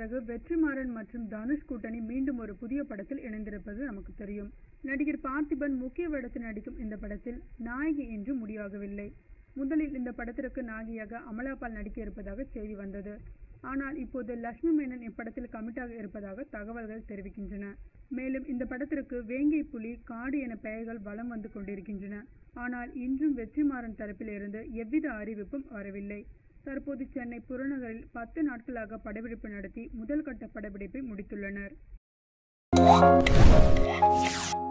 பிறகு வெற்றிமாறன் மற்றும் தனுஷ் கூட்டணி மீண்டும் ஒரு புதிய படத்தில் இணைந்திருப்பது நமக்கு தெரியும் நடிகர் பார்த்திபன் முக்கிய வேடத்தில் நடிக்கும் இந்த படத்தில் நாயகி இன்று முடிவாகவில்லை முதலில் இந்த படத்திற்கு நாயகியாக அமலாபால் நடிக்க இருப்பதாக செய்தி வந்தது ஆனால் இப்போது லட்சுமி மேனன் இப்படத்தில் கமிட்டாக இருப்பதாக தகவல்கள் தெரிவிக்கின்றன மேலும் இந்த படத்திற்கு வேங்கை புலி காடு என பெயர்கள் வலம் வந்து கொண்டிருக்கின்றன ஆனால் இன்றும் வெற்றிமாறன் தரப்பில் இருந்து எவ்வித அறிவிப்பும் வரவில்லை தற்போது சென்னை புறநகரில் பத்து நாட்களாக படப்பிடிப்பு நடத்தி முதல் கட்ட படப்பிடிப்பை முடித்துள்ளனர்